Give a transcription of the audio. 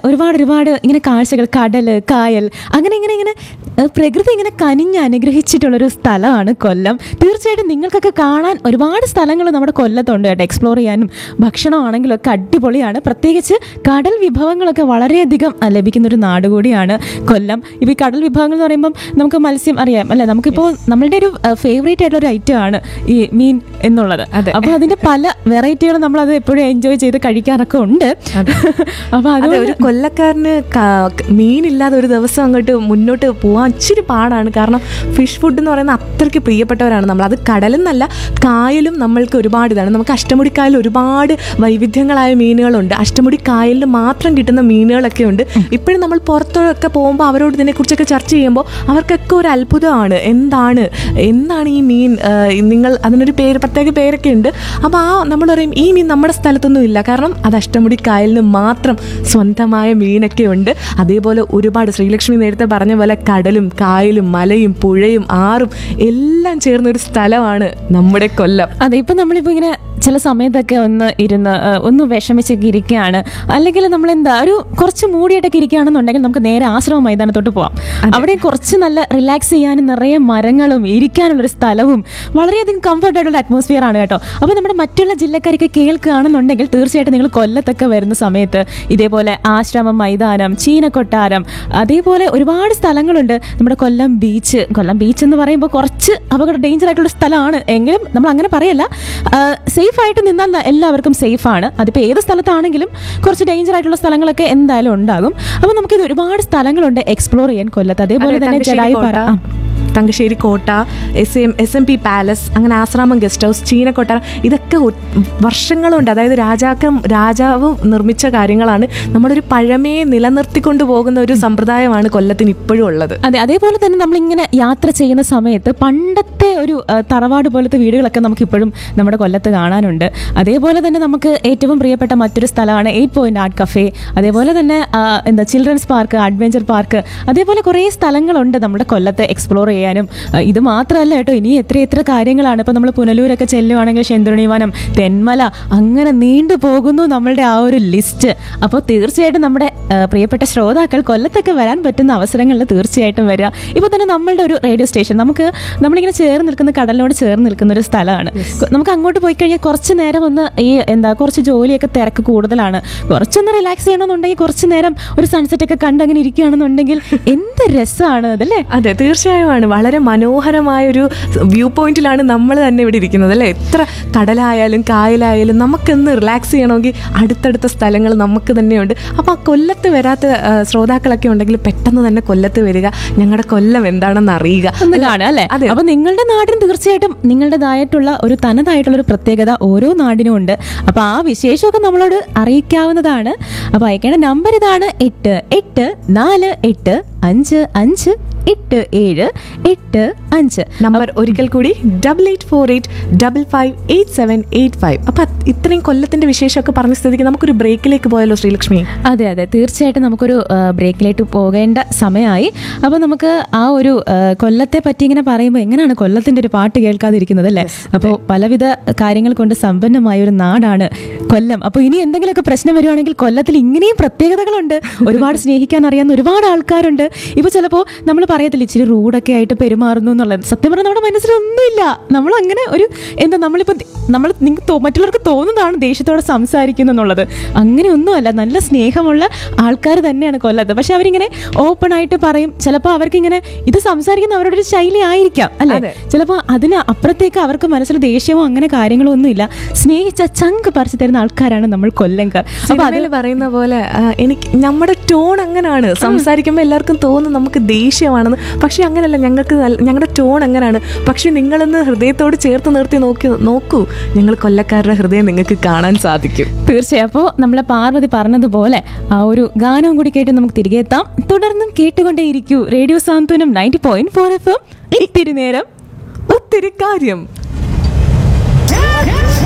ഒരുപാട് ഒരുപാട് ഇങ്ങനെ കാഴ്ചകൾ കടൽ കായൽ അങ്ങനെ ഇങ്ങനെ ഇങ്ങനെ ഏഹ്, പ്രകൃതി ഇങ്ങനെ കനിഞ്ഞ് അനുഗ്രഹിച്ചിട്ടുള്ളൊരു സ്ഥലമാണ് കൊല്ലം തീർച്ചയായിട്ടും നിങ്ങൾക്കൊക്കെ കാണാൻ ഒരുപാട് സ്ഥലങ്ങൾ നമ്മുടെ കൊല്ലത്തുണ്ട് കേട്ടോ എക്സ്പ്ലോർ ചെയ്യാനും ഭക്ഷണമാണെങ്കിലും ഒക്കെ അടിപൊളിയാണ് പ്രത്യേകിച്ച് കടൽ വിഭവങ്ങളൊക്കെ വളരെയധികം അഹ്, ലഭിക്കുന്നൊരു നാട് കൂടിയാണ് കൊല്ലം ഇപ്പോൾ ഈ കടൽ വിഭവങ്ങൾ എന്ന് പറയുമ്പം നമുക്ക് മത്സ്യം അറിയാം അല്ലേ നമുക്കിപ്പോൾ നമ്മളുടെ ഒരു ഫേവറേറ്റ് ആയിട്ടുള്ള ഒരു ഐറ്റം ആണ് ഈ മീൻ എന്നുള്ളത് അതെ. അപ്പോൾ അതിന്റെ പല വെറൈറ്റികൾ നമ്മൾ അത് എപ്പോഴും എൻജോയ് ചെയ്ത് കഴിക്കാറൊക്കെ ഉണ്ട് അപ്പോൾ അത് അതെ ഒരു കൊല്ലക്കാരന് ക- മീനില്ലാതെ ഒരു ദിവസം അങ്ങോട്ട് മുന്നോട്ട് പോകാൻ ഇച്ചിരി പാടാണ് കാരണം ഫിഷ് ഫുഡ് എന്ന് പറയുന്നത് അത്രയ്ക്ക് പ്രിയപ്പെട്ടവരാണ് നമ്മൾ അത് കടലെന്നല്ല കായലും നമ്മൾക്ക് ഒരുപാട് ഇതാണ് നമുക്ക് അഷ്ടമുടി കായലിൽ ഒരുപാട് വൈവിധ്യങ്ങളായ മീനുകളുണ്ട് അഷ്ടമുടി കായലിൽ മാത്രം കിട്ടുന്ന മീനുകളൊക്കെ ഉണ്ട് ഇപ്പോഴും നമ്മൾ പുറത്തൊക്കെ പോകുമ്പോൾ അവരോട് ഇതിനെക്കുറിച്ചൊക്കെ ചർച്ച ചെയ്യുമ്പോൾ അവർക്കൊക്കെ ഒരു അത്ഭുതമാണ് എന്താണ് എന്താണ് ഈ മീൻ ആ, നിങ്ങൾ അതിനൊരു പേര് പ്രത്യേക പേരൊക്കെ ഉണ്ട് അപ്പോൾ ആ നമ്മൾ പറയും ഈ മീൻ നമ്മുടെ സ്ഥലത്തൊന്നും ഇല്ല കാരണം അത് അഷ്ടമുടി കായലിന് മാത്രം സ്വന്തമായ മീനൊക്കെ ഉണ്ട് അതേപോലെ ഒരുപാട് ശ്രീലക്ഷ്മി നേരത്തെ പറഞ്ഞ പോലെ കടലും കായലും മലയും പുഴയും ആറും എല്ലാം ചേർന്ന ഒരു സ്ഥലമാണ് നമ്മുടെ കൊല്ലം അതെ ഇപ്പൊ നമ്മളിപ്പോ ഇങ്ങനെ ചില സമയത്തൊക്കെ ഒന്ന് ഇരുന്ന് ആ, ഒന്ന് വിഷമിച്ചൊക്കെ ഇരിക്കുകയാണ് അല്ലെങ്കിൽ നമ്മൾ എന്താ ഒരു കുറച്ച് മൂടിയിട്ടൊക്കെ ഇരിക്കുകയാണെന്നുണ്ടെങ്കിൽ നമുക്ക് നേരെ ആശ്രമ മൈതാനത്തോട്ട് പോവാം അവിടെ കുറച്ച് നല്ല റിലാക്സ് ചെയ്യാനും നിറയെ മരങ്ങളും ഇരിക്കാനുള്ള ഒരു സ്ഥലവും വളരെയധികം കംഫർട്ട് ആയിട്ടുള്ള അറ്റ്മോസ്ഫിയർ ആണ് കേട്ടോ അപ്പോൾ നമ്മുടെ മറ്റുള്ള ജില്ലക്കാരൊക്കെ കേൾക്കുകയാണെന്നുണ്ടെങ്കിൽ തീർച്ചയായിട്ടും നിങ്ങൾ കൊല്ലത്തൊക്കെ വരുന്ന സമയത്ത് ഇതേപോലെ ആശ്രമം മൈതാനം ചീനക്കൊട്ടാരം അതേപോലെ ഒരുപാട് സ്ഥലങ്ങളുണ്ട് നമ്മുടെ കൊല്ലം ബീച്ച് കൊല്ലം ബീച്ച് എന്ന് പറയുമ്പോൾ കുറച്ച് അപകട ഡേഞ്ചർ ആയിട്ടുള്ള സ്ഥലമാണ് എങ്കിലും നമ്മൾ അങ്ങനെ പറയല്ല സേഫ് ആയിട്ട് നിന്നാൽ ന- എല്ലാവർക്കും സേഫ് ആണ് അതിപ്പോൾ ഏത് സ്ഥലത്താണെങ്കിലും കുറച്ച് ഡേഞ്ചർ ആയിട്ടുള്ള സ്ഥലങ്ങളൊക്കെ എന്തായാലും ഉണ്ടാകും അപ്പോൾ നമുക്കിത് ഒരുപാട് സ്ഥലങ്ങളുണ്ട് എക്സ്പ്ലോർ ചെയ്യാൻ കൊല്ലത്ത് അതേപോലെ അതെ, തന്നെ തങ്കശ്ശേരി ജഡായി കോട്ട, പാറ ആ. തങ്കശ്ശേരി കോട്ട S M S M P palace അങ്ങനെ ആശ്രാമം ഗസ്റ്റ് ഹൗസ് ചീനക്കൊട്ടാരം ഇതൊക്കെ ഒ- വർഷങ്ങളുണ്ട് അതായത് രാജാക്കം രാജാവ് നിർമ്മിച്ച കാര്യങ്ങളാണ് നമ്മളൊരു പഴമയെ നിലനിർത്തിക്കൊണ്ട് പോകുന്ന ഒരു സമ്പ്രദായമാണ് കൊല്ലത്തിന് ഇപ്പോഴും ഉള്ളത് അതെ അതേപോലെ തന്നെ നമ്മളിങ്ങനെ യാത്ര ചെയ്യുന്ന സമയത്ത് പണ്ടത്തെ ഒരു ആ, തറവാട് പോലത്തെ വീടുകളൊക്കെ നമുക്ക് ഇപ്പോഴും നമ്മുടെ കൊല്ലത്ത് കാണാനുണ്ട് അതേപോലെ തന്നെ നമുക്ക് ഏറ്റവും പ്രിയപ്പെട്ട മറ്റൊരു സ്ഥലമാണ് എയ്റ്റ് പോയിന്റ് ആർട്ട് കഫേ അതേപോലെ തന്നെ ആ, എന്താ ചിൽഡ്രൻസ് പാർക്ക് അഡ്വഞ്ചർ പാർക്ക് അതേപോലെ കുറേ സ്ഥലങ്ങളുണ്ട് നമ്മുടെ കൊല്ലത്ത് എക്സ്പ്ലോർ ചെയ്യാനും ആ, ഇത് മാത്രമല്ല കേട്ടോ ഇനി എത്ര എത്ര കാര്യങ്ങളാണ് ഇപ്പം നമ്മൾ പുനലൂരൊക്കെ ചെല്ലുവാണെങ്കിൽ ശെന്തുണിവനം തെന്മല അങ്ങനെ നീണ്ടു പോകുന്നു നമ്മളുടെ ആ ഒരു ലിസ്റ്റ് അപ്പോൾ തീർച്ചയായിട്ടും നമ്മുടെ ആ, പ്രിയപ്പെട്ട ശ്രോതാക്കൾ കൊല്ലത്തൊക്കെ വരാൻ പറ്റുന്ന അവസരങ്ങളിൽ തീർച്ചയായിട്ടും വരിക ഇപ്പോൾ തന്നെ നമ്മളുടെ ഒരു റേഡിയോ സ്റ്റേഷൻ നമുക്ക് നമ്മളിങ്ങനെ ചേർന്ന് നിൽക്കുന്ന കടലിനോട് ചേർന്ന് നിൽക്കുന്ന ഒരു സ്ഥലമാണ് കൊ- നമുക്ക് അങ്ങോട്ട് പോയി കഴിഞ്ഞാൽ കുറച്ച് നേരം ഒന്ന് ഈ എന്താ കുറച്ച് ജോലിയൊക്കെ തിരക്ക് കൂടുതലാണ് കുറച്ചൊന്ന് റിലാക്സ് ചെയ്യണമെന്നുണ്ടെങ്കിൽ കുറച്ച് നേരം ഒരു സൺസെറ്റ് ഒക്കെ കണ്ട് അങ്ങനെ ഇരിക്കുകയാണെന്നുണ്ടെങ്കിൽ എന്ത് രസമാണ് അതല്ലേ അതെ തീർച്ചയായുമാണ് വളരെ മനോഹരമായ ഒരു വ്യൂ പോയിന്റിലാണ് നമ്മൾ തന്നെ ഇവിടെ ഇരിക്കുന്നത് അല്ലേ എത്ര കടലായാലും കായലായാലും നമുക്കൊന്ന് റിലാക്സ് ചെയ്യണമെങ്കിൽ അടുത്തടുത്ത സ്ഥലങ്ങൾ നമുക്ക് തന്നെയുണ്ട് അപ്പോൾ ആ കൊല്ലത്ത് വരാത്ത ആ, ശ്രോതാക്കളൊക്കെ ഉണ്ടെങ്കിൽ പെട്ടെന്ന് തന്നെ കൊല്ലത്ത് വരിക ഞങ്ങളുടെ കൊല്ലം എന്താണെന്ന് അറിയുക ഒന്ന് കാണുക അല്ലേ അതെ. അപ്പൊ നിങ്ങളുടെ നാടിന് തീർച്ചയായിട്ടും നിങ്ങളുടേതായിട്ടുള്ള ഒരു തനതായിട്ടുള്ള ഒരു പ്രത്യേകത ഓരോ നാടിനും ഉണ്ട് അപ്പൊ ആ വിശേഷമൊക്കെ നമ്മളോട് അറിയിക്കാവുന്നതാണ് അപ്പൊ അയക്കേണ്ട നമ്പർ ഇതാണ് എട്ട് എട്ട് നാല് എട്ട് അഞ്ച് അഞ്ച് എട്ട് ഏഴ് എട്ട് അഞ്ച് നമ്പർ ഒരിക്കൽ കൂടി double eight four eight double five eight seven eight five അപ്പം ഇത്രയും കൊല്ലത്തിന്റെ വിശേഷമൊക്കെ പറഞ്ഞ സ്ഥിതിക്ക് നമുക്കൊരു ബ്രേക്കിലേക്ക് പോയാലോ ശ്രീലക്ഷ്മി അതെ അതെ തീർച്ചയായിട്ടും നമുക്കൊരു ആ, ബ്രേക്കിലേക്ക് പോകേണ്ട സമയമായി അപ്പോൾ നമുക്ക് ആ ഒരു ആ, കൊല്ലത്തെ പറ്റി ഇങ്ങനെ പറയുമ്പോൾ എങ്ങനെയാണ് കൊല്ലത്തിൻ്റെ ഒരു പാട്ട് കേൾക്കാതിരിക്കുന്നത് അല്ലേ അപ്പോൾ പലവിധ കാര്യങ്ങൾ കൊണ്ട് സമ്പന്നമായ ഒരു നാടാണ് കൊല്ലം അപ്പോൾ ഇനി എന്തെങ്കിലുമൊക്കെ പ്രശ്നം വരുവാണെങ്കിൽ കൊല്ലത്തിൽ ഇങ്ങനെയും പ്രത്യേകതകളുണ്ട് ഒരുപാട് സ്നേഹിക്കാൻ അറിയാവുന്ന ഒരുപാട് ആൾക്കാരുണ്ട് ഇപ്പോൾ ചിലപ്പോൾ നമ്മൾ പറയത്തില്ല ഇച്ചിരി റൂഡൊക്കെ ആയിട്ട് പെരുമാറുന്നു എന്നുള്ളത് സത്യം പറഞ്ഞാൽ നമ്മുടെ മനസ്സിലൊന്നുമില്ല നമ്മൾ അങ്ങനെ ഒരു എന്താ നമ്മളിപ്പോൾ നമ്മൾ നിങ്ങൾക്ക് തോ- മറ്റുള്ളവർക്ക് തോന്നുന്നതാണ് ദേഷ്യത്തോടെ സംസാരിക്കുന്നു എന്നുള്ളത് അങ്ങനെയൊന്നുമല്ല നല്ല സ്നേഹമുള്ള ആൾക്കാർ തന്നെയാണ് കൊല്ലത്ത് പക്ഷെ അവരിങ്ങനെ ഓപ്പൺ ആയിട്ട് പറയും ചിലപ്പോൾ അവർക്ക് ഇങ്ങനെ ഇത് സംസാരിക്കുന്ന അവരുടെ ഒരു ശൈലി ആയിരിക്കാം അല്ലെ അതെ. ചിലപ്പോൾ അതിന് അപ്പുറത്തേക്ക് അവർക്ക് മനസ്സിൽ ദേഷ്യമോ അങ്ങനെ കാര്യങ്ങളോ ഒന്നുമില്ല സ്നേഹിച്ച ചങ്ക് പറിച്ചു തരുന്ന ആൾക്കാരാണ് നമ്മൾ കൊല്ലംകാർ അപ്പൊ അത് സിനിമയിൽ പറയുന്ന പോലെ ആ, എനിക്ക് നമ്മുടെ ടോൺ അങ്ങനെയാണ് സംസാരിക്കുമ്പോൾ എല്ലാവർക്കും തോന്നും നമുക്ക് ദേഷ്യമാണെന്ന് പക്ഷെ അങ്ങനെയല്ല ഞങ്ങൾക്ക് നല്ല- ഞങ്ങളുടെ ടോൺ അങ്ങനെയാണ് പക്ഷെ നിങ്ങളൊന്ന് ഹൃദയത്തോട് ചേർത്ത് നിർത്തി നോക്കി നോക്കൂ ഞങ്ങൾ കൊല്ലക്കാരുടെ ഹൃദയം നിങ്ങൾക്ക് കാണാൻ സാധിക്കും തീർച്ചയായും അപ്പോൾ നമ്മളെ പാർവതി പറഞ്ഞതുപോലെ ആ ഒരു ഗാനവും കൂടി കേട്ട് നമുക്ക് തിരികെ എത്താം തുടർന്നും കേട്ടുകൊണ്ടേയിരിക്കൂ Radio Santhwanam ninety point four F M ഇത്തിരി നേരം ഒത്തിരി കാര്യം Yeah.